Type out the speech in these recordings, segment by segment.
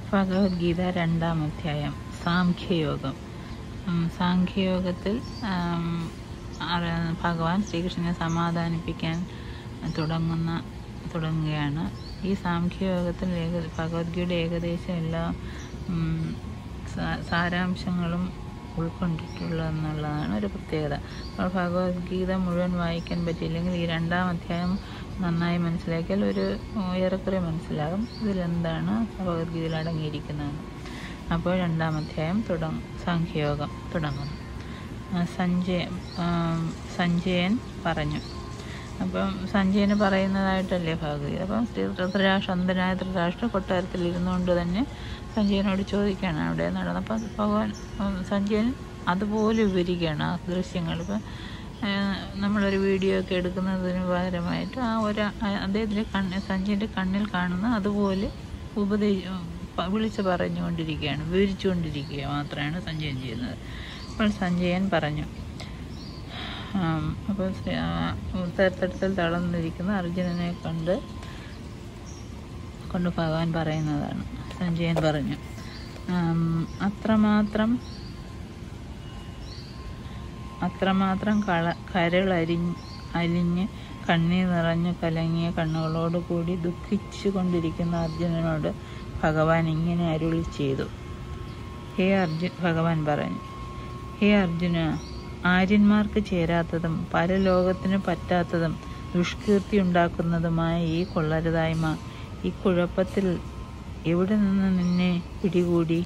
ഭഗവത്ഗീത രണ്ടാം അധ്യായം സാംഖ്യയോഗം ഉം, സാംഖ്യയോഗത്തിൽ ആം, ആര- ഭഗവാൻ ശ്രീകൃഷ്ണനെ സമാധാനിപ്പിക്കാൻ തുടങ്ങുന്ന തുടങ്ങുകയാണ് ഈ സാംഖ്യയോഗത്തിൽ ഏക ഭഗവത്ഗീതയുടെ ഏകദേശം എല്ലാ ഉം, സാ- സാരാംശങ്ങളും ഉൾക്കൊണ്ടിട്ടുള്ള എന്നുള്ളതാണ് ഒരു പ്രത്യേകത അപ്പോൾ ഭഗവത്ഗീത മുഴുവൻ വായിക്കാൻ പറ്റിയില്ലെങ്കിൽ ഈ രണ്ടാം അധ്യായം നന്നായി മനസ്സിലാക്കിയാൽ ഒരു ഏറെക്കുറെ മനസ്സിലാകും ഇതിലെന്താണ് ഭഗവത്ഗീതയിൽ അടങ്ങിയിരിക്കുന്നതെന്ന് അപ്പോൾ രണ്ടാം അധ്യായം തുടങ്ങും സാഖ്യയോഗം തുടങ്ങുന്നു ആ, സഞ്ജയ ആം, സഞ്ജയൻ പറഞ്ഞു അപ്പം സഞ്ജയന് പറയുന്നതായിട്ടല്ലേ ഭഗവത്ഗീത അപ്പം ശ്രീ ധൃതരാഷ്ട്ര അന്ധനായ ധൃതരാഷ്ട്ര കൊട്ടാരത്തിൽ ഇരുന്നുകൊണ്ട് തന്നെ സഞ്ജയനോട് ചോദിക്കുകയാണ് അവിടെ നടന്നപ്പം ഭഗവാൻ ഉം, സഞ്ജയൻ അതുപോലെ വിവരിക്കുകയാണ് ആ ദൃശ്യങ്ങൾ ഇപ്പം നമ്മളൊരു വീഡിയോ ഒക്കെ എടുക്കുന്നതിന് പകരമായിട്ട് ആ ഒരു അദ്ദേഹത്തിൻ്റെ കണ്ണ് സഞ്ജയൻ്റെ കണ്ണിൽ കാണുന്ന അതുപോലെ ഉപദേ പ- വിളിച്ച് പറഞ്ഞുകൊണ്ടിരിക്കുകയാണ് വിവരിച്ചുകൊണ്ടിരിക്കുക മാത്രമാണ് സഞ്ജയൻ ചെയ്യുന്നത് അപ്പോൾ സഞ്ജയൻ പറഞ്ഞു ആം, അപ്പോൾ ശ്രീ- ആ, ഉത്തരത്തടത്തിൽ തളർന്നിരിക്കുന്ന അർജുനനെ കണ്ട് കൊണ്ട് ഭഗവാൻ പറയുന്നതാണ് സഞ്ജയൻ പറഞ്ഞു ആം, അത്രമാത്രം അത്രമാത്രം കള കരളരിഞ്ഞ് അലിഞ്ഞ് കണ്ണീർ നിറഞ്ഞു കലങ്ങിയ കണ്ണുകളോട് കൂടി ദുഃഖിച്ചു കൊണ്ടിരിക്കുന്ന അർജുനനോട് ഭഗവാൻ ഇങ്ങനെ അരുളി ചെയ്തു ഹേ അർജുൻ ഭഗവാൻ പറഞ്ഞു ഹേ അർജുന ആര്യന്മാർക്ക് ചേരാത്തതും പരലോകത്തിന് പറ്റാത്തതും ദുഷ്കീർത്തി ഉണ്ടാക്കുന്നതുമായ ഈ കൊള്ളരുതായ്മ ഈ കുഴപ്പത്തിൽ എവിടെ നിന്ന് നിന്നെ പിടികൂടി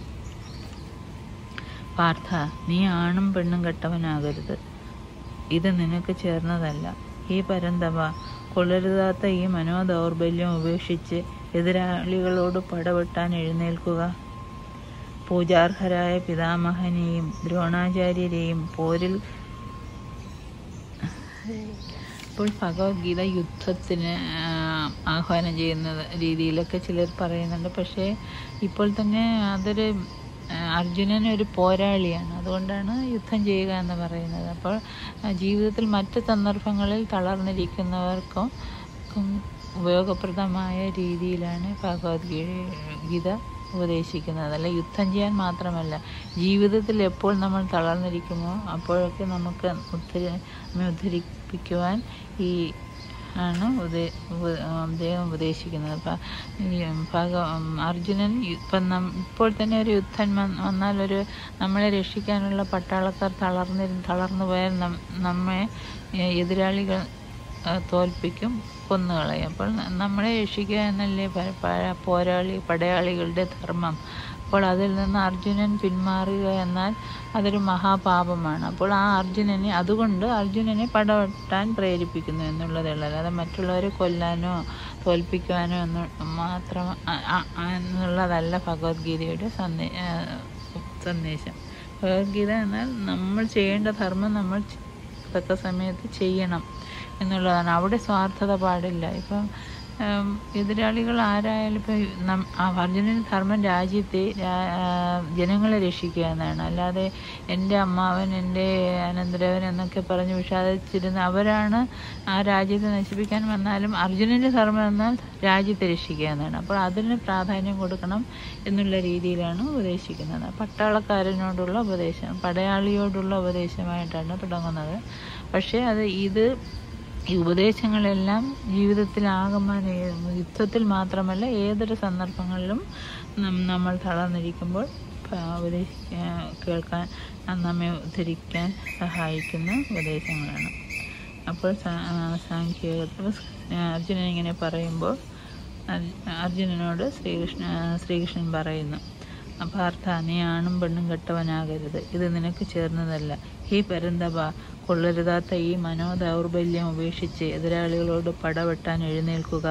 പാർത്ഥ നീ ആണും പെണ്ണും കെട്ടവനാകരുത് ഇത് നിനക്ക് ചേർന്നതല്ല ഈ പരന്തവ കൊള്ളരുതാത്ത ഈ മനോദൗർബല്യം ഉപേക്ഷിച്ച് എതിരാളികളോട് പടവെട്ടാൻ എഴുന്നേൽക്കുക പൂജാർഹരായ പിതാമഹനെയും ദ്രോണാചാര്യരെയും പോരിൽ ഇപ്പോൾ ഭഗവത്ഗീത യുദ്ധത്തിന് ആ, ആഹ്വാനം ചെയ്യുന്ന രീതിയിലൊക്കെ ചിലർ പറയുന്നുണ്ട് പക്ഷേ ഇപ്പോൾ തന്നെ അതൊരു ആ, അർജുനൻ ഒരു പോരാളിയാണ് അതുകൊണ്ടാണ് യുദ്ധം ചെയ്യുക എന്ന് പറയുന്നത് അപ്പോൾ ആ, ജീവിതത്തിൽ മറ്റ് സന്ദർഭങ്ങളിൽ തളർന്നിരിക്കുന്നവർക്കും ക്കും ഉപയോഗപ്രദമായ രീതിയിലാണ് ഭഗവത്ഗീത ഗീത ഉപദേശിക്കുന്നത് അല്ല യുദ്ധം ചെയ്യാൻ മാത്രമല്ല ജീവിതത്തിൽ എപ്പോൾ നമ്മൾ തളർന്നിരിക്കുമോ അപ്പോഴൊക്കെ നമുക്ക് ഉദ്ധരി നമ്മെ ഉദ്ധരിപ്പിക്കുവാൻ ഈ ആണ് ഉദേ ഉപ- അദ്ദേഹം ഉപദേശിക്കുന്നത് അപ്പം ഈ ഭഗ അർജുനൻ യു- ഇപ്പം നം ഇപ്പോൾ തന്നെ ഒരു യുദ്ധം വന്ന് വന്നാൽ ഒരു നമ്മളെ രക്ഷിക്കാനുള്ള പട്ടാളക്കാർ തളർന്നിരു തളർന്നു പോയാൽ നം- നമ്മെ എ- എതിരാളികൾ ആ, തോൽപ്പിക്കും കൊന്നുകളയും അപ്പോൾ ന- നമ്മളെ രക്ഷിക്കുക എന്നല്ലേ പ- പ- പോരാളി പടയാളികളുടെ ധർമ്മം അപ്പോൾ അതിൽ നിന്ന് അർജുനൻ പിന്മാറുക എന്നാൽ അതൊരു മഹാപാപമാണ് അപ്പോൾ ആ അർജുനനെ അതുകൊണ്ട് അർജുനനെ പടവെട്ടാൻ പ്രേരിപ്പിക്കുന്നു എന്നുള്ളതേ ഉള്ളൂ അല്ലാതെ മറ്റുള്ളവരെ കൊല്ലാനോ തോൽപ്പിക്കുവാനോ എന്ന് മാത്രം അ- അ- അ- എന്നുള്ളതല്ല ഭഗവത്ഗീതയുടെ സന്ദേ ആ, സന്ദേശം ഭഗവത്ഗീത എന്നാൽ നമ്മൾ ചെയ്യേണ്ട ധർമ്മം നമ്മൾ ചെ- തക്ക സമയത്ത് ചെയ്യണം എന്നുള്ളതാണ് അവിടെ സ്വാർത്ഥത പാടില്ല ഇപ്പം ഉം, എതിരാളികൾ ആരായാലും ഇപ്പം നം- ആ അർജുനന് ധർമ്മം രാജ്യത്തെ രാ- ആ, ജനങ്ങളെ രക്ഷിക്കുക എന്നാണ് അല്ലാതെ എൻ്റെ അമ്മാവൻ എൻ്റെ അനന്തരവൻ എന്നൊക്കെ പറഞ്ഞ് വിഷാദിച്ചിരുന്ന അവരാണ് ആ രാജ്യത്തെ നശിപ്പിക്കാൻ വന്നാലും അർജുനൻ്റെ ധർമ്മം എന്നാൽ രാജ്യത്തെ രക്ഷിക്കുക എന്നാണ് അപ്പോൾ അതിന് പ്രാധാന്യം കൊടുക്കണം എന്നുള്ള രീതിയിലാണ് ഉപദേശിക്കുന്നത് പട്ടാളക്കാരനോടുള്ള ഉപദേശം പടയാളിയോടുള്ള ഉപദേശമായിട്ടാണ് തുടങ്ങുന്നത് പക്ഷേ അത് ഇത് ഈ ഉപദേശങ്ങളെല്ലാം ജീവിതത്തിൽ ആകമാനം ഏ- യുദ്ധത്തിൽ മാത്രമല്ല ഏതൊരു സന്ദർഭങ്ങളിലും നം- നമ്മൾ തളർന്നിരിക്കുമ്പോൾ പ- ഉപദേശിക്കാൻ കേൾക്കാൻ നമ്മെ ഉദ്ധരിക്കാൻ സഹായിക്കുന്ന ഉപദേശങ്ങളാണ് അപ്പോൾ സാ- ആ, സാഖ്യയോഗത്തിൽ അർജുനൻ ഇങ്ങനെ പറയുമ്പോൾ അർ- അർജുനനോട് ശ്രീകൃഷ്ണ ശ്രീകൃഷ്ണൻ പറയുന്നു പാർത്ഥ നീ ആണും പെണ്ണും കെട്ടവനാകരുത് ഇത് നിനക്ക് ചേർന്നതല്ല ഹീ പരന്തപ കൊള്ളരുതാത്ത ഈ മനോദൗർബല്യം ഉപേക്ഷിച്ച് എതിരാളികളോട് പടവെട്ടാൻ എഴുന്നേൽക്കുക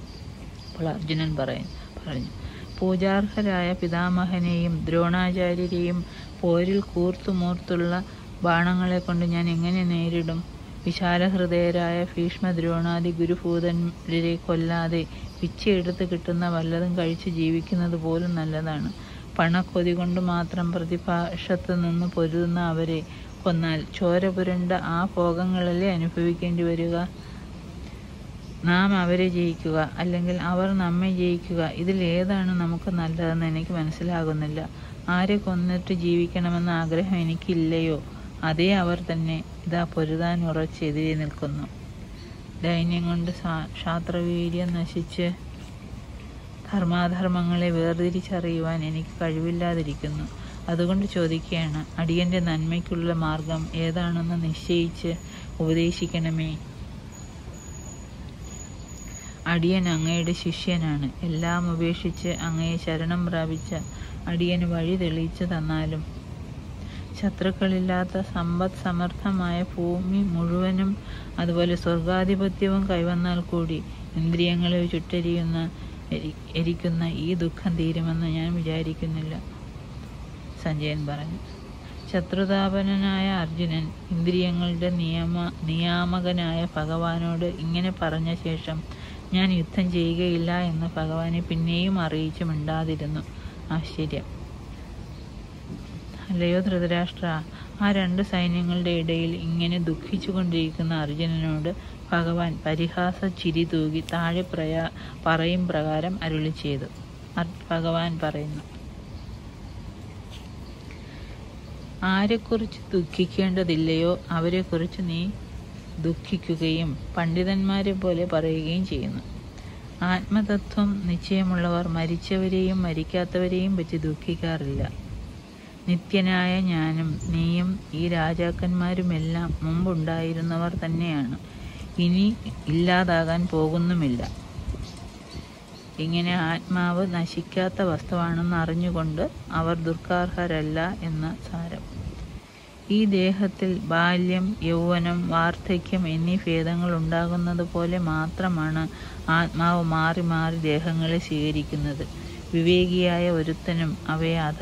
അപ്പോൾ അർജുനൻ പറയും പറഞ്ഞു പൂജാർഹരായ പിതാമഹനെയും ദ്രോണാചാര്യരെയും പോരിൽ കൂർത്തുമൂർത്തുള്ള ബാണങ്ങളെ കൊണ്ട് ഞാൻ എങ്ങനെ നേരിടും വിശാലഹൃദയരായ ഭീഷ്മ ദ്രോണാദി ഗുരുഭൂതന്മാരെ കൊല്ലാതെ പിച്ചയെടുത്ത് കിട്ടുന്ന വല്ലതും കഴിച്ച് ജീവിക്കുന്നത് പോലും നല്ലതാണ് പണക്കൊതി കൊണ്ട് മാത്രം പ്രതിഭാഷത്ത് നിന്ന് പൊരുതുന്ന അവരെ കൊന്നാൽ ചോര പുരണ്ട ആ ഭോഗങ്ങളല്ലേ അനുഭവിക്കേണ്ടി വരിക നാം അവരെ ജയിക്കുക അല്ലെങ്കിൽ അവർ നമ്മെ ജയിക്കുക ഇതിൽ ഏതാണ് നമുക്ക് നല്ലതെന്ന് എനിക്ക് മനസ്സിലാകുന്നില്ല ആരെ കൊന്നിട്ട് ജീവിക്കണമെന്ന ആഗ്രഹം എനിക്കില്ലയോ അതേ അവർ തന്നെ ഇതാ പൊരുതാൻ ഉറച്ചെതിരെ നിൽക്കുന്നു ദൈന്യം കൊണ്ട് ശാ- ശാസ്ത്രവീര്യം നശിച്ച് ധർമാധർമ്മങ്ങളെ വേർതിരിച്ചറിയുവാൻ എനിക്ക് കഴിവില്ലാതിരിക്കുന്നു അതുകൊണ്ട് ചോദിക്കുകയാണ് അടിയന്റെ നന്മയ്ക്കുള്ള മാർഗം ഏതാണെന്ന് നിശ്ചയിച്ച് ഉപദേശിക്കണമേ അടിയൻ അങ്ങയുടെ ശിഷ്യനാണ് എല്ലാം ഉപേക്ഷിച്ച് അങ്ങയെ ശരണം പ്രാപിച്ച അടിയന് വഴി തെളിയിച്ചു തന്നാലും ശത്രുക്കളില്ലാത്ത സമ്പദ് സമർത്ഥമായ ഭൂമി മുഴുവനും അതുപോലെ സ്വർഗാധിപത്യവും കൈവന്നാൽ കൂടി ഇന്ദ്രിയങ്ങളെ ചുട്ടരിയുന്ന എരി- എരിക്കുന്ന ഈ ദുഃഖം തീരുമെന്ന് ഞാൻ വിചാരിക്കുന്നില്ല സഞ്ജയൻ പറഞ്ഞു ശത്രുതാപനനായ അർജുനൻ ഇന്ദ്രിയങ്ങളുടെ നിയമ നിയാമകനായ ഭഗവാനോട് ഇങ്ങനെ പറഞ്ഞ ശേഷം ഞാൻ യുദ്ധം ചെയ്യുകയില്ല എന്ന് ഭഗവാനെ പിന്നെയും അറിയിച്ചു മിണ്ടാതിരുന്നു ആശ്ചര്യം അല്ലയോ ധൃതരാഷ്ട്ര ആ രണ്ട് സൈന്യങ്ങളുടെ ഇടയിൽ ഇങ്ങനെ ദുഃഖിച്ചുകൊണ്ടിരിക്കുന്ന അർജുനനോട് ഭഗവാൻ പരിഹാസ ചിരി തൂകി താഴെ പ്രയാ പറയും പ്രകാരം അരുളി ചെയ്തു അർ- ഭഗവാൻ പറയുന്നു ആരെക്കുറിച്ച് ദുഃഖിക്കേണ്ടതില്ലയോ അവരെക്കുറിച്ച് നീ ദുഃഖിക്കുകയും പണ്ഡിതന്മാരെ പോലെ പറയുകയും ചെയ്യുന്നു ആത്മതത്വം നിശ്ചയമുള്ളവർ മരിച്ചവരെയും മരിക്കാത്തവരെയും പറ്റി ദുഃഖിക്കാറില്ല നിത്യനായ ഞാനും നീയും ഈ രാജാക്കന്മാരുമെല്ലാം മുമ്പുണ്ടായിരുന്നവർ തന്നെയാണ് ഇനി ഇല്ലാതാകാൻ പോകുന്നുമില്ല ഇങ്ങനെ ആത്മാവ് നശിക്കാത്ത വസ്തുവാണെന്ന് അറിഞ്ഞുകൊണ്ട് അവർ ദുർക്കാർഹരല്ല എന്ന സാരം ഈ ദേഹത്തിൽ ബാല്യം യൗവനം വാർദ്ധക്യം എന്നീ ഭേദങ്ങൾ ഉണ്ടാകുന്നത് പോലെ മാത്രമാണ് ആത്മാവ് മാറി മാറി ദേഹങ്ങളെ സ്വീകരിക്കുന്നത് വിവേകിയായ ഒരുത്തനും അവയെ അത്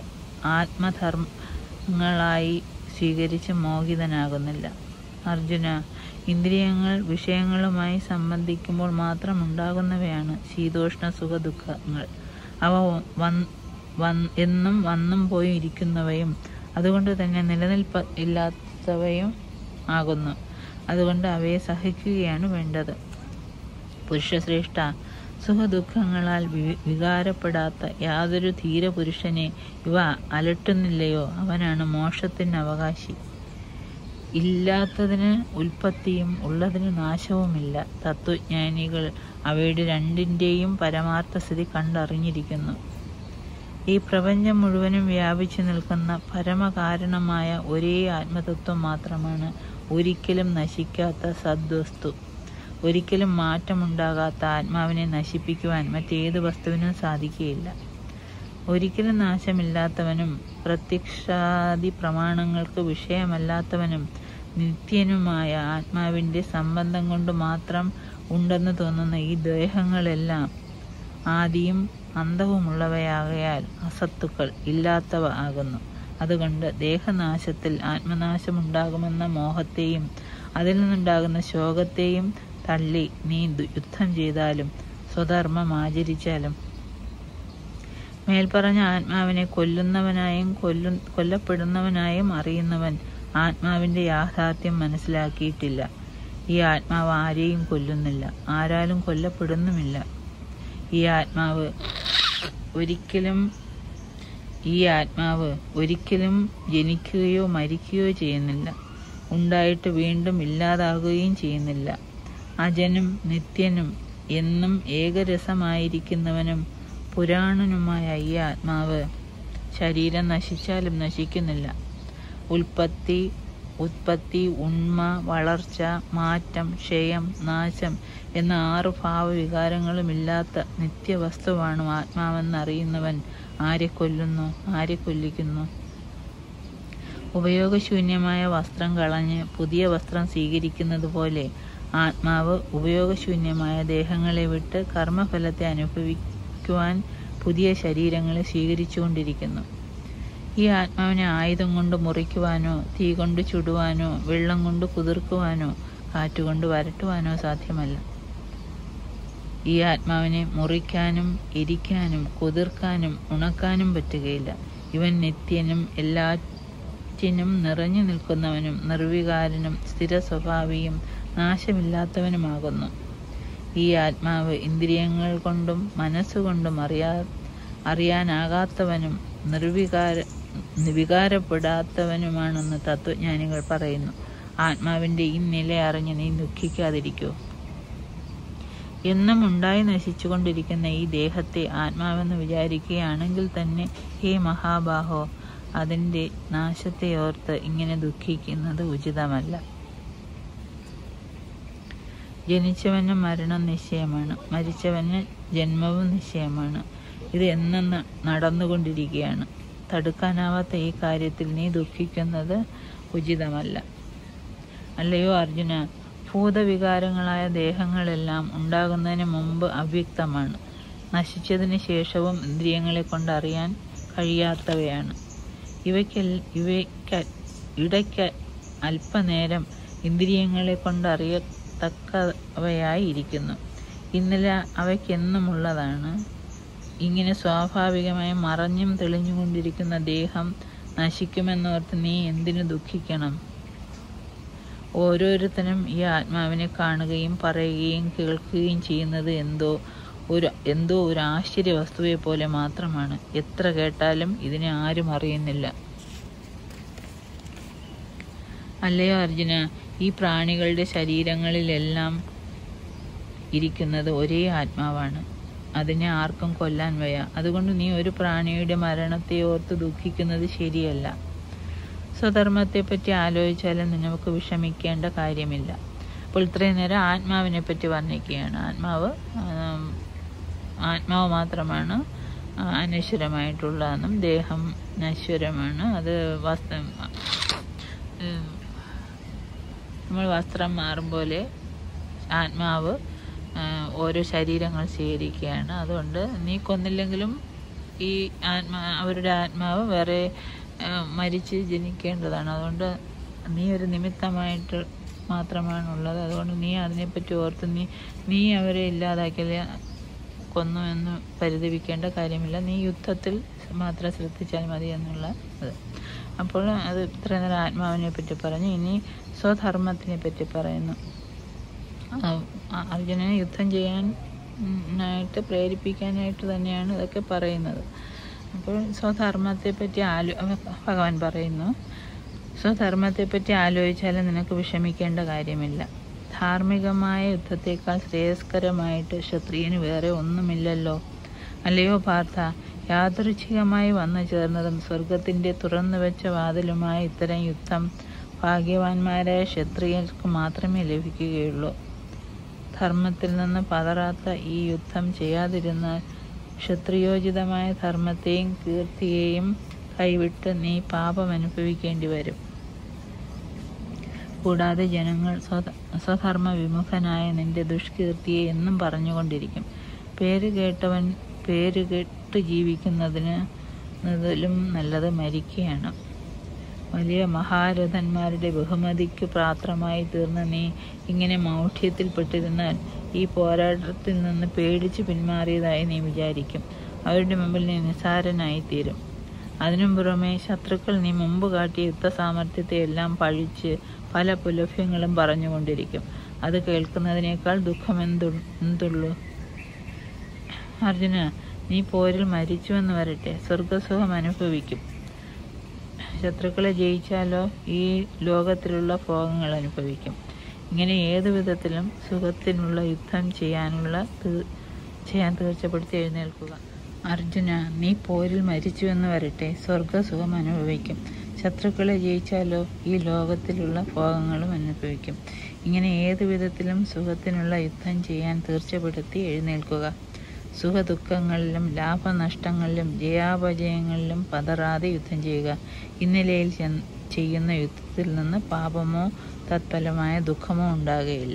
ആത്മധർമ്മങ്ങളായി സ്വീകരിച്ച് മോഹിതനാകുന്നില്ല അർജുന ഇന്ദ്രിയങ്ങൾ വിഷയങ്ങളുമായി സംബന്ധിക്കുമ്പോൾ മാത്രം ഉണ്ടാകുന്നവയാണ് ശീതോഷ്ണ സുഖ ദുഃഖങ്ങൾ അവ വൻ- വൻ- എന്നും വന്നും പോയി ഇരിക്കുന്നവയും അതുകൊണ്ട് തന്നെ നിലനിൽപ്പ ഇല്ലാത്തവയും ആകുന്നു അതുകൊണ്ട് അവയെ സഹിക്കുകയാണ് വേണ്ടത് പുരുഷശ്രേഷ്ഠ സുഖദുഃഖങ്ങളാൽ വി- വികാരപ്പെടാത്ത യാതൊരു ധീരപുരുഷനെ ഇവ അലട്ടുന്നില്ലയോ അവനാണ് മോക്ഷത്തിന് അവകാശി ഇല്ലാത്തതിന് ഉൽപ്പത്തിയും ഉള്ളതിന് നാശവുമില്ല തത്വജ്ഞാനികൾ അവയുടെ രണ്ടിൻ്റെയും പരമാർത്ഥ സ്ഥിതി കണ്ടറിഞ്ഞിരിക്കുന്നു ഈ പ്രപഞ്ചം മുഴുവനും വ്യാപിച്ചു നിൽക്കുന്ന പരമകാരണമായ ഒരേ ആത്മതത്വം മാത്രമാണ് ഒരിക്കലും നശിക്കാത്ത സദ്വസ്തു ഒരിക്കലും മാറ്റമുണ്ടാകാത്ത ആത്മാവിനെ നശിപ്പിക്കുവാൻ മറ്റേത് വസ്തുവിനും സാധിക്കുകയില്ല ഒരിക്കലും നാശമില്ലാത്തവനും പ്രത്യക്ഷാദി പ്രമാണങ്ങൾക്ക് വിഷയമല്ലാത്തവനും നിത്യനുമായ ആത്മാവിൻ്റെ സംബന്ധം കൊണ്ട് മാത്രം ഉണ്ടെന്ന് തോന്നുന്ന ഈ ദേഹങ്ങളെല്ലാം ആദിയും അന്തവുമുള്ളവയാകയാൽ അസത്തുക്കൾ ഇല്ലാത്തവ ആകുന്നു അതുകൊണ്ട് ദേഹനാശത്തിൽ ആത്മനാശമുണ്ടാകുമെന്ന മോഹത്തെയും അതിൽ നിന്നുണ്ടാകുന്ന ശോകത്തെയും തള്ളി നീ ദു- യുദ്ധം ചെയ്താലും സ്വധർമ്മം ആചരിച്ചാലും മേൽപ്പറഞ്ഞ ആത്മാവിനെ കൊല്ലുന്നവനായും കൊല്ലു കൊല്ലപ്പെടുന്നവനായും അറിയുന്നവൻ ആത്മാവിന്റെ യാഥാർത്ഥ്യം മനസ്സിലാക്കിയിട്ടില്ല ഈ ആത്മാവ് ആരെയും കൊല്ലുന്നില്ല ആരാലും കൊല്ലപ്പെടുന്നുമില്ല ഈ ആത്മാവ് ഒരിക്കലും ഈ ആത്മാവ് ഒരിക്കലും ജനിക്കുകയോ മരിക്കുകയോ ചെയ്യുന്നില്ല ഉണ്ടായിട്ട് വീണ്ടും ഇല്ലാതാകുകയും ചെയ്യുന്നില്ല അജനും നിത്യനും എന്നും ഏകരസമായിരിക്കുന്നവനും പുരാണനുമായ ഈ ആത്മാവ് ശരീരം നശിച്ചാലും നശിക്കുന്നില്ല ഉൽപ്പത്തി ഉത്പത്തി ഉണ്മ വളർച്ച മാറ്റം ക്ഷയം നാശം എന്ന ആറ് ഭാവവികാരങ്ങളുമില്ലാത്ത നിത്യവസ്തുവാണ് ആത്മാവെന്നറിയുന്നവൻ ആരെ കൊല്ലുന്നു ആരെ കൊല്ലിക്കുന്നു ഉപയോഗശൂന്യമായ വസ്ത്രം കളഞ്ഞ് പുതിയ വസ്ത്രം സ്വീകരിക്കുന്നത് പോലെ ആത്മാവ് ഉപയോഗശൂന്യമായ ദേഹങ്ങളെ വിട്ട് കർമ്മഫലത്തെ അനുഭവിക്കുവാൻ പുതിയ ശരീരങ്ങളെ സ്വീകരിച്ചുകൊണ്ടിരിക്കുന്നു ഈ ആത്മാവിനെ ആയുധം കൊണ്ട് മുറിക്കുവാനോ തീ കൊണ്ട് ചുടുവാനോ വെള്ളം കൊണ്ട് കുതിർക്കുവാനോ കാറ്റുകൊണ്ട് വരട്ടുവാനോ സാധ്യമല്ല ഈ ആത്മാവിനെ മുറിക്കാനും എരിക്കാനും കുതിർക്കാനും ഉണക്കാനും പറ്റുകയില്ല ഇവൻ നിത്യനും എല്ലാറ്റിനും നിറഞ്ഞു നിൽക്കുന്നവനും നിർവികാരനും സ്ഥിര സ്വഭാവിയും നാശമില്ലാത്തവനുമാകുന്നു ഈ ആത്മാവ് ഇന്ദ്രിയങ്ങൾ കൊണ്ടും മനസ്സുകൊണ്ടും അറിയാ അറിയാനാകാത്തവനും നിർവികാര വികാരപ്പെടാത്തവനുമാണെന്ന് തത്വജ്ഞാനികൾ പറയുന്നു ആത്മാവിൻ്റെ ഈ നില അറിഞ്ഞ് നീ ദുഃഖിക്കാതിരിക്കൂ എന്നും ഉണ്ടായി നശിച്ചുകൊണ്ടിരിക്കുന്ന ഈ ദേഹത്തെ ആത്മാവെന്ന് വിചാരിക്കുകയാണെങ്കിൽ തന്നെ ഹേ മഹാബാഹോ അതിൻ്റെ നാശത്തെ ഓർത്ത് ഇങ്ങനെ ദുഃഖിക്കുന്നത് ഉചിതമല്ല ജനിച്ചവന് മരണം നിശ്ചയമാണ് മരിച്ചവന് ജന്മവും നിശ്ചയമാണ് ഇത് എന്നും ന- നടന്നുകൊണ്ടിരിക്കുകയാണ് തടുക്കാനാവാത്ത ഈ കാര്യത്തിൽ നീ ദുഃഖിക്കുന്നത് ഉചിതമല്ല അല്ലയോ അർജുന ഭൂതവികാരങ്ങളായ ദേഹങ്ങളെല്ലാം ഉണ്ടാകുന്നതിന് മുമ്പ് അവ്യക്തമാണ് നശിച്ചതിന് ശേഷവും ഇന്ദ്രിയങ്ങളെ കൊണ്ട് അറിയാൻ കഴിയാത്തവയാണ് ഇവയ്ക്ക് ഇവയ്ക്ക് ഇടയ്ക്ക് അല്പനേരം ഇന്ദ്രിയങ്ങളെ കൊണ്ട് അറിയത്തക്കവയായി ഇരിക്കുന്നു ഇന്നലെ അവയ്ക്കെന്നുമുള്ളതാണ് ഇങ്ങനെ സ്വാഭാവികമായി മറഞ്ഞും തെളിഞ്ഞുകൊണ്ടിരിക്കുന്ന ദേഹം നശിക്കുമെന്നോർത്ത് നീ എന്തിനു ദുഃഖിക്കണം ഓരോരുത്തരും ഈ ആത്മാവിനെ കാണുകയും പറയുകയും കേൾക്കുകയും ചെയ്യുന്നത് എന്തോ ഒരു എന്തോ ഒരു ആശ്ചര്യ വസ്തുവെ പോലെ മാത്രമാണ് എത്ര കേട്ടാലും ഇതിനെ ആരും അറിയുന്നില്ല അല്ലയോ അർജുന ഈ പ്രാണികളുടെ ശരീരങ്ങളിലെല്ലാം ഇരിക്കുന്നത് ഒരേ ആത്മാവാണ് അതിനെ ആർക്കും കൊല്ലാൻ വയ്യ അതുകൊണ്ട് നീ ഒരു പ്രാണിയുടെ മരണത്തെ ഓർത്ത് ദുഃഖിക്കുന്നത് ശരിയല്ല സ്വധർമ്മത്തെപ്പറ്റി ആലോചിച്ചാലും നിനക്ക് വിഷമിക്കേണ്ട കാര്യമില്ല അപ്പോൾ ഇത്രയും നേരം ആത്മാവിനെ പറ്റി വർണ്ണിക്കുകയാണ് ആത്മാവ് ആം, ആത്മാവ് മാത്രമാണ് ആ, അനശ്വരമായിട്ടുള്ളതെന്നും ദേഹം നശ്വരമാണ് അത് വസ്ത്രം ഉം, നമ്മൾ വസ്ത്രം മാറും പോലെ ആത്മാവ് ആ, ഓരോ ശരീരങ്ങൾ സ്വീകരിക്കുകയാണ് അതുകൊണ്ട് നീ കൊന്നില്ലെങ്കിലും ഈ ആത്മാ അവരുടെ ആത്മാവ് വേറെ ആ, മരിച്ച് ജനിക്കേണ്ടതാണ് അതുകൊണ്ട് നീ ഒരു നിമിത്തമായിട്ട് മാത്രമാണുള്ളത് അതുകൊണ്ട് നീ അതിനെപ്പറ്റി ഓർത്ത് നീ നീ അവരെ ഇല്ലാതാക്കിയ കൊന്നു എന്ന് പരിതപിക്കേണ്ട കാര്യമില്ല നീ യുദ്ധത്തിൽ മാത്രം ശ്രദ്ധിച്ചാൽ മതി എന്നുള്ള ഇത് അപ്പോൾ അത് ഇത്ര നേരം ആത്മാവിനെ പറ്റി പറഞ്ഞു ഇനി സ്വധർമ്മത്തിനെ പറ്റി പറയുന്നു ആ, ആ- അർജുനനെ യുദ്ധം ചെയ്യാൻ ഉം, ആയിട്ട് പ്രേരിപ്പിക്കാനായിട്ട് തന്നെയാണ് ഇതൊക്കെ പറയുന്നത് അപ്പോൾ സ്വധർമ്മത്തെപ്പറ്റി ആലോ ഭഗവാൻ പറയുന്നു സ്വധർമ്മത്തെപ്പറ്റി ആലോചിച്ചാലും നിനക്ക് വിഷമിക്കേണ്ട കാര്യമില്ല ധാർമ്മികമായ യുദ്ധത്തേക്കാൾ ശ്രേയസ്കരമായിട്ട് ക്ഷത്രിയന് വേറെ ഒന്നുമില്ലല്ലോ അല്ലയോ പാർത്ഥ യാദൃച്ഛികമായി വന്നു ചേർന്നതും സ്വർഗത്തിൻ്റെ തുറന്നു വെച്ച വാതിലുമായ ഇത്തരം യുദ്ധം ഭാഗ്യവാന്മാരായ ക്ഷത്രിയർക്ക് മാത്രമേ ലഭിക്കുകയുള്ളൂ ധർമ്മത്തിൽ നിന്ന് പതറാത്ത ഈ യുദ്ധം ചെയ്യാതിരുന്നാൽ ക്ഷത്രിയോചിതമായ ധർമ്മത്തെയും കീർത്തിയെയും കൈവിട്ട് നീ പാപം അനുഭവിക്കേണ്ടി വരും കൂടാതെ ജനങ്ങൾ സ്വധ സ്വധർമ്മ വിമുഖനായ നിന്റെ ദുഷ്കീർത്തിയെ എന്നും പറഞ്ഞുകൊണ്ടിരിക്കും പേര് കേട്ടവൻ പേര് കേട്ട് ജീവിക്കുന്നതിന് ന്നതിലും നല്ലത് മരിക്കുകയാണ് വലിയ മഹാരഥന്മാരുടെ ബഹുമതിക്ക് പാത്രമായി തീർന്ന നീ ഇങ്ങനെ മൗഢ്യത്തിൽപ്പെട്ടിരുന്നാൽ ഈ പോരാട്ടത്തിൽ നിന്ന് പേടിച്ച് പിന്മാറിയതായി നീ വിചാരിക്കും അവരുടെ മുമ്പിൽ നീ നിസ്സാരനായിത്തീരും അതിനും പുറമെ ശത്രുക്കൾ നീ മുമ്പ് കാട്ടിയ യുദ്ധസാമർഥ്യത്തെ എല്ലാം പഴിച്ച് പല പുലഭ്യങ്ങളും പറഞ്ഞുകൊണ്ടിരിക്കും അത് കേൾക്കുന്നതിനേക്കാൾ ദുഃഖം എന്തു എന്തുള്ളൂ അർജുന നീ പോരിൽ മരിച്ചുവെന്ന് വരട്ടെ സ്വർഗസുഖം അനുഭവിക്കും ശത്രുക്കളെ ജയിച്ചാലോ ഈ ലോകത്തിലുള്ള ഭോഗങ്ങൾ അനുഭവിക്കും ഇങ്ങനെ ഏതു വിധത്തിലും സുഖത്തിനുള്ള യുദ്ധം ചെയ്യാനുള്ള തീ- ചെയ്യാൻ തീർച്ചപ്പെടുത്തി എഴുന്നേൽക്കുക അർജുന നീ പോരിൽ മരിച്ചുവെന്ന് വരട്ടെ സ്വർഗസുഖം അനുഭവിക്കും ശത്രുക്കളെ ജയിച്ചാലോ ഈ ലോകത്തിലുള്ള ഭോഗങ്ങളും അനുഭവിക്കും ഇങ്ങനെ ഏതു വിധത്തിലും സുഖത്തിനുള്ള യുദ്ധം ചെയ്യാൻ തീർച്ചപ്പെടുത്തി എഴുന്നേൽക്കുക സുഖദുഃഖങ്ങളിലും ലാഭനഷ്ടങ്ങളിലും ജയാപജയങ്ങളിലും പതറാതെ യുദ്ധം ചെയ്യുക ഇന്നലെയിൽ ചെന്ന് ചെയ്യുന്ന യുദ്ധത്തിൽ നിന്ന് പാപമോ തത്ഫലമായ ദുഃഖമോ ഉണ്ടാകുകയില്ല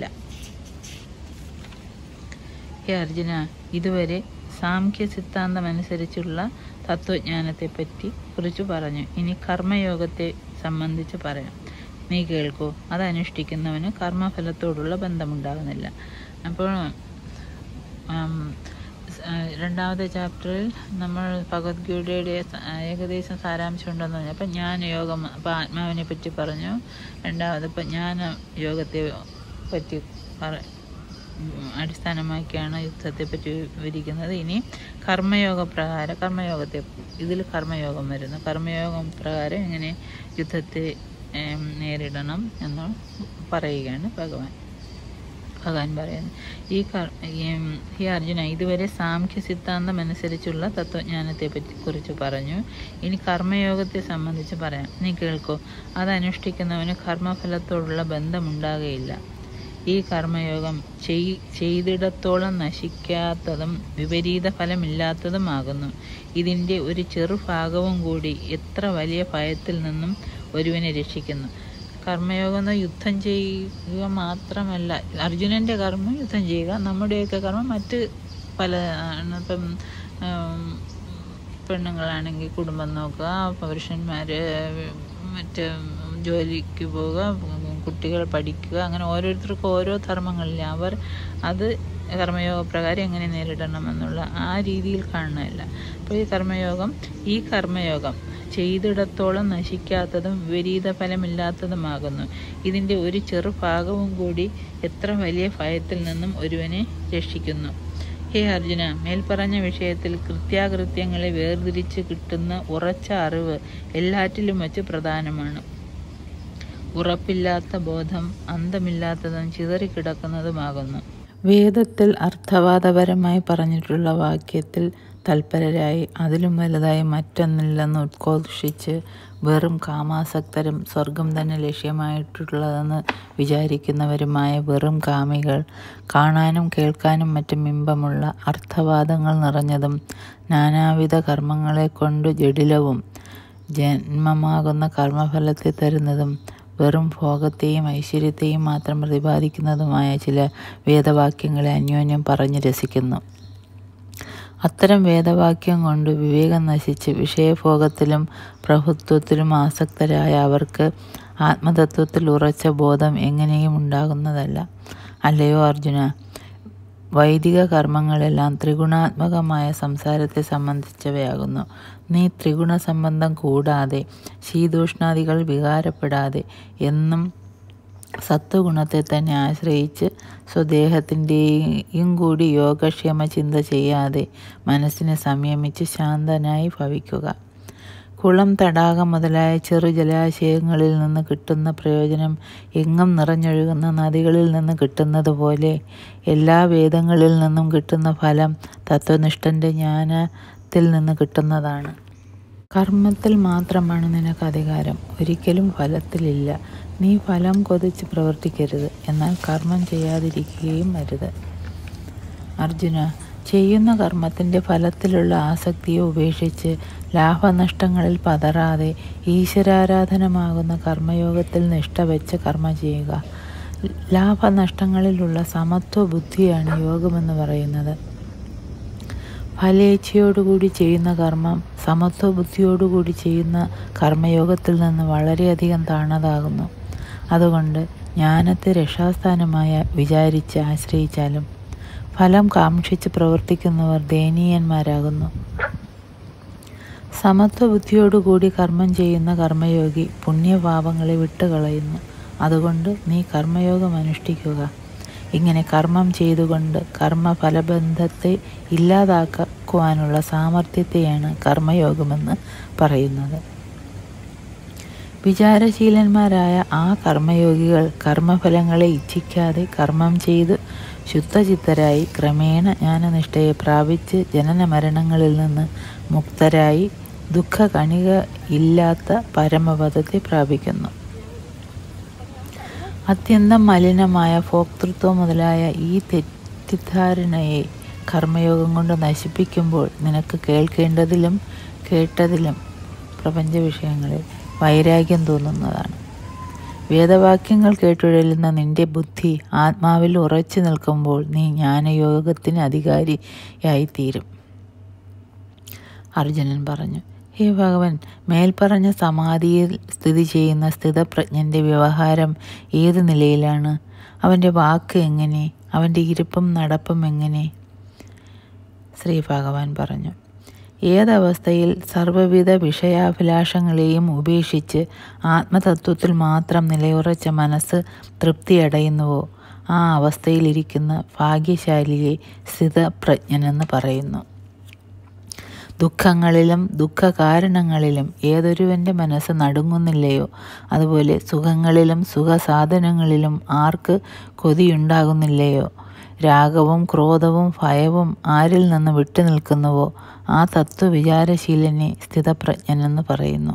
ഹേ അർജുന ഇതുവരെ സാംഖ്യ സിദ്ധാന്തമനുസരിച്ചുള്ള തത്വജ്ഞാനത്തെപ്പറ്റി കുറിച്ച് പറഞ്ഞു ഇനി കർമ്മയോഗത്തെ സംബന്ധിച്ച് പറയാം നീ കേൾക്കൂ അത് അനുഷ്ഠിക്കുന്നവന് കർമ്മഫലത്തോടുള്ള ബന്ധമുണ്ടാകുന്നില്ല അപ്പോൾ ആം, സ്- ആ, രണ്ടാമത്തെ ചാപ്റ്ററിൽ നമ്മൾ ഭഗവത്ഗീതയുടെ സ- ആ, ഏകദേശം സാരാംശം ഉണ്ടെന്ന് പറഞ്ഞു അപ്പം ഞാൻ യോഗം അപ്പം ആത്മാവിനെ പറ്റി പറഞ്ഞു രണ്ടാമത് ഇപ്പം ജ്ഞാന യോഗത്തെ പറ്റി പറ അടിസ്ഥാനമാക്കിയാണ് യുദ്ധത്തെപ്പറ്റി വിവരിക്കുന്നത് ഇനി കർമ്മയോഗ പ്രകാരം കർമ്മയോഗത്തെ ഇതിൽ കർമ്മയോഗം വരുന്നു കർമ്മയോഗം പ്രകാരം എങ്ങനെ യുദ്ധത്തെ ഏം, നേരിടണം എന്ന് പറയുകയാണ് ഭഗവാൻ ഭഗവാൻ പറയുന്നു ഈ കർ- ഈ- ഈ അർജുന ഇതുവരെ സാംഖ്യ സിദ്ധാന്തം അനുസരിച്ചുള്ള തത്വജ്ഞാനത്തെ പറ്റി കുറിച്ച് പറഞ്ഞു ഇനി കർമ്മയോഗത്തെ സംബന്ധിച്ച് പറയാം നീ കേൾക്കൂ അത് അനുഷ്ഠിക്കുന്നവന് കർമ്മഫലത്തോടുള്ള ബന്ധമുണ്ടാകുകയില്ല ഈ കർമ്മയോഗം ചെയ് ചെയ്തിടത്തോളം നശിക്കാത്തതും വിപരീത ഫലമില്ലാത്തതുമാകുന്നു ഇതിൻ്റെ ഒരു ചെറുഭാഗവും കൂടി എത്ര വലിയ ഭയത്തിൽ നിന്നും ഒരുവനെ രക്ഷിക്കുന്നു കർമ്മയോഗം എന്ന് യുദ്ധം ചെയ്യുക മാത്രമല്ല അർജുനൻ്റെ കർമ്മം യുദ്ധം ചെയ്യുക നമ്മുടെയൊക്കെ കർമ്മം മറ്റ് പല ആണ്. ഇപ്പം ഉം, പെണ്ണുങ്ങളാണെങ്കിൽ കുടുംബം നോക്കുക പുരുഷന്മാർ മറ്റ് ജോലിക്ക് പോവുക കുട്ടികൾ പഠിക്കുക അങ്ങനെ ഓരോരുത്തർക്കും ഓരോ ധർമ്മങ്ങളില്ല അവർ അത് കർമ്മയോഗ പ്രകാരം എങ്ങനെ നേരിടണമെന്നുള്ള ആ രീതിയിൽ കാണുന്നില്ല അപ്പോൾ ഈ കർമ്മയോഗം ഈ കർമ്മയോഗം ചെയ്തിടത്തോളം നശിക്കാത്തതും വിപരീത ഫലമില്ലാത്തതുമാകുന്നു ഇതിൻ്റെ ഒരു ചെറുഭാഗവും കൂടി എത്ര വലിയ ഭയത്തിൽ നിന്നും ഒരുവനെ രക്ഷിക്കുന്നു ഹേ അർജുന മേൽപ്പറഞ്ഞ വിഷയത്തിൽ കൃത്യാകൃത്യങ്ങളെ വേർതിരിച്ച് കിട്ടുന്ന ഉറച്ച അറിവ് എല്ലാറ്റിലും വച്ച് പ്രധാനമാണ് ഉറപ്പില്ലാത്ത ബോധം അന്തമില്ലാത്തതും ചിതറിക്കിടക്കുന്നതുമാകുന്നു വേദത്തിൽ അർത്ഥവാദപരമായി പറഞ്ഞിട്ടുള്ള വാക്യത്തിൽ തൽപരരായി അതിലും വലുതായി മറ്റൊന്നില്ലെന്ന് ഉദ്ഘോഷിച്ച് വെറും കാമാസക്തരും സ്വർഗം തന്നെ ലക്ഷ്യമായിട്ടുള്ളതെന്ന് വിചാരിക്കുന്നവരുമായ വെറും കാമികൾ കാണാനും കേൾക്കാനും മറ്റും ഇമ്പമുള്ള അർത്ഥവാദങ്ങൾ നിറഞ്ഞതും നാനാവിധ കർമ്മങ്ങളെ കൊണ്ട് ജഡിലവും ജന്മമാകുന്ന കർമ്മഫലത്തെ തരുന്നതും വെറും ഭോഗത്തെയും ഐശ്വര്യത്തെയും മാത്രം പ്രതിപാദിക്കുന്നതുമായ ചില വേദവാക്യങ്ങളെ അന്യോന്യം പറഞ്ഞു രസിക്കുന്നു അത്തരം വേദവാക്യം കൊണ്ട് വിവേകം നശിച്ച് വിഷയഭോഗത്തിലും പ്രഭുത്വത്തിലും ആസക്തരായ അവർക്ക് ആത്മതത്വത്തിൽ ഉറച്ച ബോധം എങ്ങനെയും ഉണ്ടാകുന്നതല്ല അല്ലയോ അർജുന വൈദിക കർമ്മങ്ങളെല്ലാം ത്രിഗുണാത്മകമായ സംസാരത്തെ സംബന്ധിച്ചവയാകുന്നു നീ ത്രിഗുണ സംബന്ധം കൂടാതെ ശീതോഷ്ണാദികൾ വികാരപ്പെടാതെ എന്നും സത്വഗുണത്തെ തന്നെ ആശ്രയിച്ച് സ്വദേഹത്തിൻ്റെയും കൂടി യോഗക്ഷേമ ചിന്ത ചെയ്യാതെ മനസ്സിനെ സംയമിച്ച് ശാന്തനായി ഭവിക്കുക കുളം തടാകം മുതലായ ചെറു ജലാശയങ്ങളിൽ നിന്ന് കിട്ടുന്ന പ്രയോജനം എങ്ങും നിറഞ്ഞൊഴുകുന്ന നദികളിൽ നിന്ന് കിട്ടുന്നത് പോലെ എല്ലാ വേദങ്ങളിൽ നിന്നും കിട്ടുന്ന ഫലം തത്വനിഷ്ഠൻ്റെ ജ്ഞാനത്തിൽ നിന്ന് കിട്ടുന്നതാണ് കർമ്മത്തിൽ മാത്രമാണ് നിനക്ക് അധികാരം ഒരിക്കലും ഫലത്തിലില്ല നീ ഫലം കൊതിച്ച് പ്രവർത്തിക്കരുത് എന്നാൽ കർമ്മം ചെയ്യാതിരിക്കുകയും അരുത് അർജുന ചെയ്യുന്ന കർമ്മത്തിൻ്റെ ഫലത്തിലുള്ള ആസക്തിയെ ഉപേക്ഷിച്ച് ലാഭനഷ്ടങ്ങളിൽ പതറാതെ ഈശ്വരാരാധനമാകുന്ന കർമ്മയോഗത്തിൽ നിഷ്ഠ വെച്ച് കർമ്മം ചെയ്യുക ലാഭനഷ്ടങ്ങളിലുള്ള സമത്വ ബുദ്ധിയാണ് യോഗമെന്ന് പറയുന്നത് ഫലേച്ഛയോടുകൂടി ചെയ്യുന്ന കർമ്മം സമത്വ ബുദ്ധിയോടുകൂടി ചെയ്യുന്ന കർമ്മയോഗത്തിൽ നിന്ന് വളരെയധികം താണതാകുന്നു അതുകൊണ്ട് ജ്ഞാനത്തെ രക്ഷാസ്ഥാനമായ വിചാരിച്ച് ആശ്രയിച്ചാലും ഫലം കാക്ഷിച്ച് പ്രവർത്തിക്കുന്നവർ ദയനീയന്മാരാകുന്നു സമത്വ ബുദ്ധിയോടുകൂടി കർമ്മം ചെയ്യുന്ന കർമ്മയോഗി പുണ്യപാപങ്ങളെ വിട്ടുകളയുന്നു അതുകൊണ്ട് നീ കർമ്മയോഗം അനുഷ്ഠിക്കുക ഇങ്ങനെ കർമ്മം ചെയ്തുകൊണ്ട് കർമ്മഫലബന്ധത്തെ ഇല്ലാതാക്കുവാനുള്ള സാമർഥ്യത്തെയാണ് കർമ്മയോഗമെന്ന് പറയുന്നത് വിചാരശീലന്മാരായ ആ കർമ്മയോഗികൾ കർമ്മഫലങ്ങളെ ഇച്ഛിക്കാതെ കർമ്മം ചെയ്ത് ശുദ്ധചിത്തരായി ക്രമേണ ജ്ഞാനനിഷ്ഠയെ പ്രാപിച്ച് ജനന മരണങ്ങളിൽ നിന്ന് മുക്തരായി ദുഃഖ കണിക ഇല്ലാത്ത പരമപദത്തെ പ്രാപിക്കുന്നു അത്യന്തം മലിനമായ ഭോക്തൃത്വം മുതലായ ഈ തെറ്റിദ്ധാരണയെ കർമ്മയോഗം കൊണ്ട് നശിപ്പിക്കുമ്പോൾ നിനക്ക് കേൾക്കേണ്ടതിലും കേട്ടതിലും പ്രപഞ്ച വിഷയങ്ങളിൽ വൈരാഗ്യം തോന്നുന്നതാണ് വേദവാക്യങ്ങൾ കേട്ടുഴലുന്ന നിന്റെ ബുദ്ധി ആത്മാവിൽ ഉറച്ചു നിൽക്കുമ്പോൾ നീ ജ്ഞാനയോഗത്തിന് അധികാരിയായിത്തീരും അർജുനൻ പറഞ്ഞു ഹേ ഭഗവൻ മേൽപ്പറഞ്ഞ സമാധിയിൽ സ്ഥിതി ചെയ്യുന്ന സ്ഥിതപ്രജ്ഞൻ്റെ വ്യവഹാരം ഏത് നിലയിലാണ് അവൻ്റെ വാക്ക് എങ്ങനെ അവൻ്റെ ഇരിപ്പും നടപ്പും എങ്ങനെ ശ്രീ ഭഗവാൻ പറഞ്ഞു ഏതവസ്ഥയിൽ സർവ്വവിധ വിഷയാഭിലാഷങ്ങളെയും ഉപേക്ഷിച്ച് ആത്മതത്വത്തിൽ മാത്രം നിലയുറച്ച മനസ്സ് തൃപ്തിയടയുന്നുവോ ആ അവസ്ഥയിലിരിക്കുന്ന ഭാഗ്യശാലിയെ സ്ഥിതപ്രജ്ഞനെന്ന് പറയുന്നു ദുഃഖങ്ങളിലും ദുഃഖകാരണങ്ങളിലും ഏതൊരുവൻ്റെ മനസ്സ് നടുങ്ങുന്നില്ലയോ അതുപോലെ സുഖങ്ങളിലും സുഖസാധനങ്ങളിലും ആർക്ക് കൊതിയുണ്ടാകുന്നില്ലയോ രാഗവും ക്രോധവും ഭയവും ആരിൽ നിന്ന് വിട്ടു നിൽക്കുന്നുവോ ആ തത്വവിചാരശീലനെ സ്ഥിതപ്രജ്ഞനെന്ന് പറയുന്നു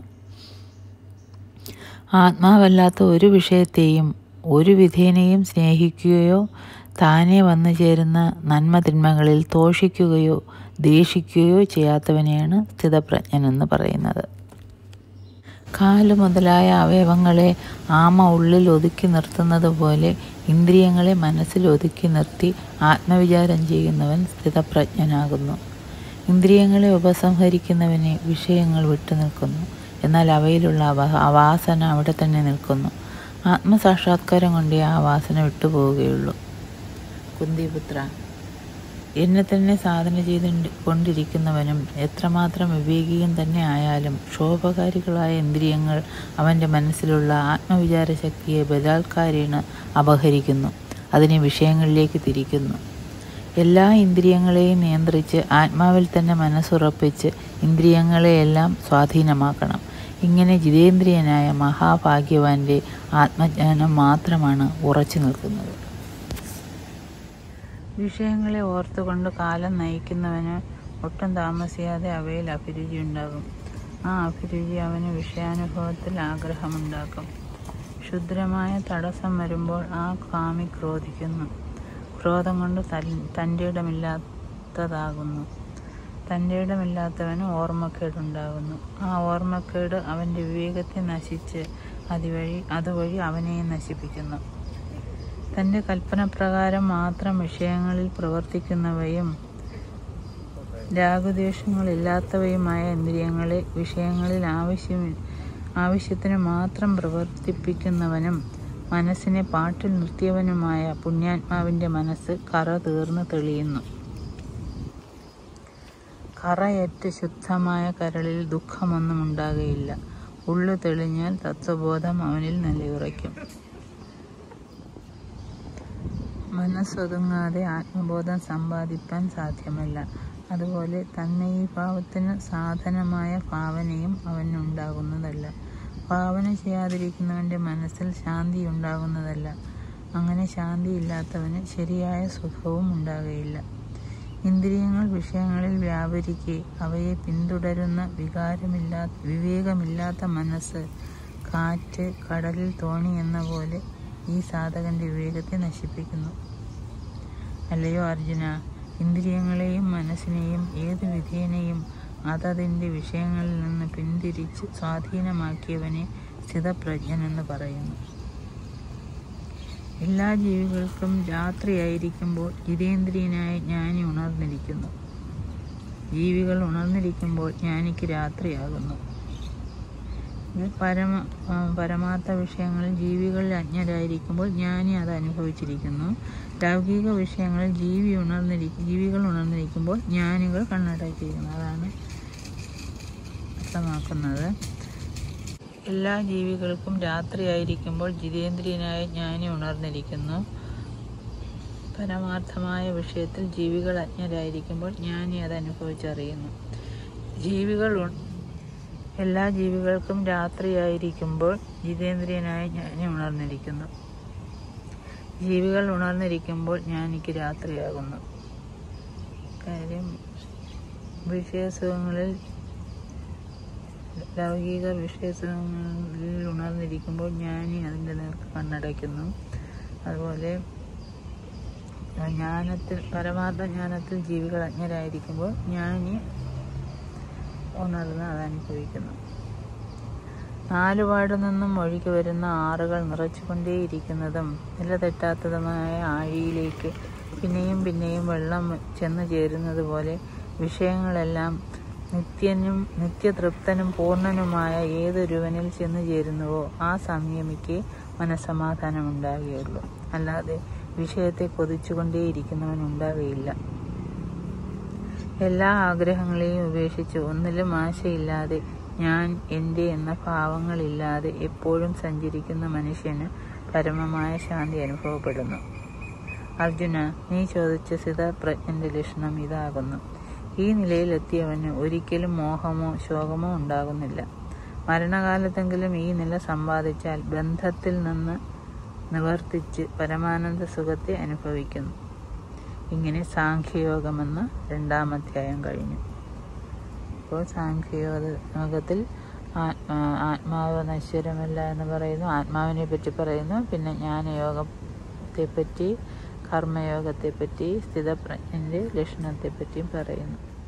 ആത്മാവല്ലാത്ത ഒരു വിഷയത്തെയും ഒരു വിധേനയും സ്നേഹിക്കുകയോ താനെ വന്നു ചേരുന്ന നന്മതിന്മകളിൽ തോഷിക്കുകയോ ദേഷിക്കുകയോ ചെയ്യാത്തവനെയാണ് സ്ഥിതപ്രജ്ഞനെന്ന് പറയുന്നത് കാല് മുതലായ അവയവങ്ങളെ ആമ ഉള്ളിൽ ഒതുക്കി നിർത്തുന്നത് പോലെ ഇന്ദ്രിയങ്ങളെ മനസ്സിൽ ഒതുക്കി നിർത്തി ആത്മവിചാരം ചെയ്യുന്നവൻ സ്ഥിതപ്രജ്ഞനാകുന്നു ഇന്ദ്രിയങ്ങളെ ഉപസംഹരിക്കുന്നവനെ വിഷയങ്ങൾ വിട്ടു നിൽക്കുന്നു എന്നാൽ അവയിലുള്ള അവ അവാസന അവിടെ തന്നെ നിൽക്കുന്നു ആത്മസാക്ഷാത്കാരം കൊണ്ടേ ആ വാസന വിട്ടുപോവുകയുള്ളൂ കുന്തിപുത്ര എന്നെ തന്നെ സാധന ചെയ്ത് കൊണ്ടിരിക്കുന്നവനും എത്രമാത്രം വിവേകിയും തന്നെ ആയാലും ക്ഷോഭകാരികളായ ഇന്ദ്രിയങ്ങൾ അവൻ്റെ മനസ്സിലുള്ള ആത്മവിചാര ശക്തിയെ ബലാത്കാരേണ അപഹരിക്കുന്നു അതിനെ വിഷയങ്ങളിലേക്ക് തിരിക്കുന്നു എല്ലാ ഇന്ദ്രിയങ്ങളെയും നിയന്ത്രിച്ച് ആത്മാവിൽ തന്നെ മനസ്സുറപ്പിച്ച് ഇന്ദ്രിയങ്ങളെയെല്ലാം സ്വാധീനമാക്കണം ഇങ്ങനെ ജിതേന്ദ്രിയനായ മഹാഭാഗ്യവാന്റെ ആത്മജ്ഞാനം മാത്രമാണ് ഉറച്ചു നിൽക്കുന്നത് വിഷയങ്ങളെ ഓർത്തുകൊണ്ട് കാലം നയിക്കുന്നവന് ഒട്ടും താമസിയാതെ അവയിൽ അഭിരുചി ഉണ്ടാകും ആ അഭിരുചി അവന് വിഷയാനുഭവത്തിൽ ആഗ്രഹമുണ്ടാക്കും ക്ഷുദ്രമായ തടസ്സം വരുമ്പോൾ ആ കാമി ക്രോധിക്കുന്നു ക്രോധം കൊണ്ട് തൻ്റെ ഇടമില്ലാത്തതാകുന്നു തൻ്റെ ഇടമില്ലാത്തവന് ഓർമ്മക്കേടുണ്ടാകുന്നു ആ ഓർമ്മക്കേട് അവൻ്റെ വിവേകത്തെ നശിച്ച് അതുവഴി അതുവഴി അവനെയും നശിപ്പിക്കുന്നു തൻ്റെ കൽപ്പനപ്രകാരം മാത്രം വിഷയങ്ങളിൽ പ്രവർത്തിക്കുന്നവയും രാഗദ്വേഷങ്ങളില്ലാത്തവയുമായ ഇന്ദ്രിയങ്ങളെ വിഷയങ്ങളിൽ ആവശ്യം ആവശ്യത്തിന് മാത്രം പ്രവർത്തിപ്പിക്കുന്നവനും മനസ്സിനെ പാട്ടിൽ നിർത്തിയവനുമായ പുണ്യാത്മാവിൻ്റെ മനസ്സ് കറ തീർന്ന് തെളിയുന്നു കറയറ്റ് ശുദ്ധമായ കരളിൽ ദുഃഖമൊന്നും ഉണ്ടാകുകയില്ല ഉള്ളു തെളിഞ്ഞാൽ തത്വബോധം അവനിൽ നിലയുറയ്ക്കും മനസ്സൊതുങ്ങാതെ ആത്മബോധം സമ്പാദിക്കാൻ സാധ്യമല്ല അതുപോലെ തന്മയീഭാവത്തിന് സാധനമായ ഭാവനയും അവനുണ്ടാകുന്നതല്ല ഭാവന ചെയ്യാതിരിക്കുന്നവൻ്റെ മനസ്സിൽ ശാന്തി ഉണ്ടാകുന്നതല്ല അങ്ങനെ ശാന്തി ഇല്ലാത്തവന് ശരിയായ സുഖവും ഉണ്ടാകുകയില്ല ഇന്ദ്രിയങ്ങൾ വിഷയങ്ങളിൽ വ്യാപരിക്കെ അവയെ പിന്തുടരുന്ന വികാരമില്ലാ വിവേകമില്ലാത്ത മനസ്സ് കാറ്റ് കടലിൽ തോണി എന്ന പോലെ ഈ സാധകന്റെ വിവേകത്തെ നശിപ്പിക്കുന്നു അല്ലയോ അർജുന ഇന്ദ്രിയങ്ങളെയും മനസ്സിനെയും ഏത് വിധേനയും അതതിൻ്റെ വിഷയങ്ങളിൽ നിന്ന് പിന്തിരിച്ച് സ്വാധീനമാക്കിയവനെ സ്ഥിതപ്രജ്ഞനെന്ന് പറയുന്നു എല്ലാ ജീവികൾക്കും രാത്രിയായിരിക്കുമ്പോൾ ജിതേന്ദ്രിയനായ ജ്ഞാനി ഉണർന്നിരിക്കുന്നു ജീവികൾ ഉണർന്നിരിക്കുമ്പോൾ ജ്ഞാനിക്ക് രാത്രിയാകുന്നു പരമ പരമാർത്ഥ വിഷയങ്ങളിൽ ജീവികൾ അജ്ഞരായിരിക്കുമ്പോൾ ജ്ഞാനി അത് അനുഭവിച്ചിരിക്കുന്നു ലൗകിക വിഷയങ്ങളിൽ ജീവി ഉണർന്നിരിക്കും ജീവികൾ ഉണർന്നിരിക്കുമ്പോൾ ജ്ഞാനികൾ കണ്ണടച്ചിരിക്കുന്നു അതാണ് അർത്ഥമാക്കുന്നത് എല്ലാ ജീവികൾക്കും രാത്രിയായിരിക്കുമ്പോൾ ജിതേന്ദ്രിയനായ ജ്ഞാനി ഉണർന്നിരിക്കുന്നു പരമാർത്ഥമായ വിഷയത്തിൽ ജീവികൾ അജ്ഞരായിരിക്കുമ്പോൾ ജ്ഞാനി അത് അനുഭവിച്ചറിയുന്നു ജീവികൾ എല്ലാ ജീവികൾക്കും രാത്രിയായിരിക്കുമ്പോൾ ജിതേന്ദ്രിയനായ ജ്ഞാനി ഉണർന്നിരിക്കുന്നു ജീവികൾ ഉണർന്നിരിക്കുമ്പോൾ ജ്ഞാനിക്ക് രാത്രിയാകുന്നു കാര്യം വിഷയസുഖങ്ങളിൽ ലൗകിക വിഷയസുഖങ്ങളിൽ ഉണർന്നിരിക്കുമ്പോൾ ജ്ഞാനി അതിൻ്റെ നേർക്ക് കണ്ണടയ്ക്കുന്നു അതുപോലെ ജ്ഞാനത്തിൽ പരമാർത്ഥ ജ്ഞാനത്തിൽ ജീവികൾ അജ്ഞരായിരിക്കുമ്പോൾ ജ്ഞാനി ഉണർന്ന് അത് അനുഭവിക്കുന്നു നാലുപാട് നിന്നും ഒഴുകി വരുന്ന ആറുകൾ നിറച്ചുകൊണ്ടേയിരിക്കുന്നതും നിലതെറ്റാത്തതുമായ ആഴിയിലേക്ക് പിന്നെയും പിന്നെയും വെള്ളം ചെന്നു ചേരുന്നത് പോലെ വിഷയങ്ങളെല്ലാം നിത്യനും നിത്യതൃപ്തനും പൂർണ്ണനുമായ ഏതൊരുവനിൽ ചെന്നു ചേരുന്നുവോ ആ സംയമിക്ക് മനസ്സമാധാനം ഉണ്ടാകുകയുള്ളൂ അല്ലാതെ വിഷയത്തെ കൊതിച്ചുകൊണ്ടേയിരിക്കുന്നവൻ ഉണ്ടാകുകയില്ല എല്ലാ ആഗ്രഹങ്ങളെയും ഉപേക്ഷിച്ച് ഒന്നിലും ആശയില്ലാതെ ഞാൻ എൻ്റെ എന്ന ഭാവങ്ങളില്ലാതെ എപ്പോഴും സഞ്ചരിക്കുന്ന മനുഷ്യന് പരമമായ ശാന്തി അനുഭവപ്പെടുന്നു അർജുന നീ ചോദിച്ച സ്ഥിതപ്രജ്ഞന്റെ ലക്ഷണം ഇതാകുന്നു ഈ നിലയിലെത്തിയവന് ഒരിക്കലും മോഹമോ ശോകമോ ഉണ്ടാകുന്നില്ല മരണകാലത്തെങ്കിലും ഈ നില സമ്പാദിച്ചാൽ ബന്ധത്തിൽ നിന്ന് നിവർത്തിച്ച് പരമാനന്ദ സുഖത്തെ അനുഭവിക്കുന്നു ഇങ്ങനെ സാഖ്യയോഗമെന്ന രണ്ടാമധ്യായം കഴിഞ്ഞു അപ്പോൾ സാഖ്യയോഗത്തിൽ ആത്മാ ആത്മാവ് നശ്വരമല്ല എന്ന് പറയുന്നു ആത്മാവിനെ പറ്റി പറയുന്നു പിന്നെ ജ്ഞാനയോഗത്തെപ്പറ്റി കർമ്മയോഗത്തെപ്പറ്റി സ്ഥിതപ്രജ്ഞൻ്റെ ലക്ഷണത്തെപ്പറ്റിയും പറയുന്നു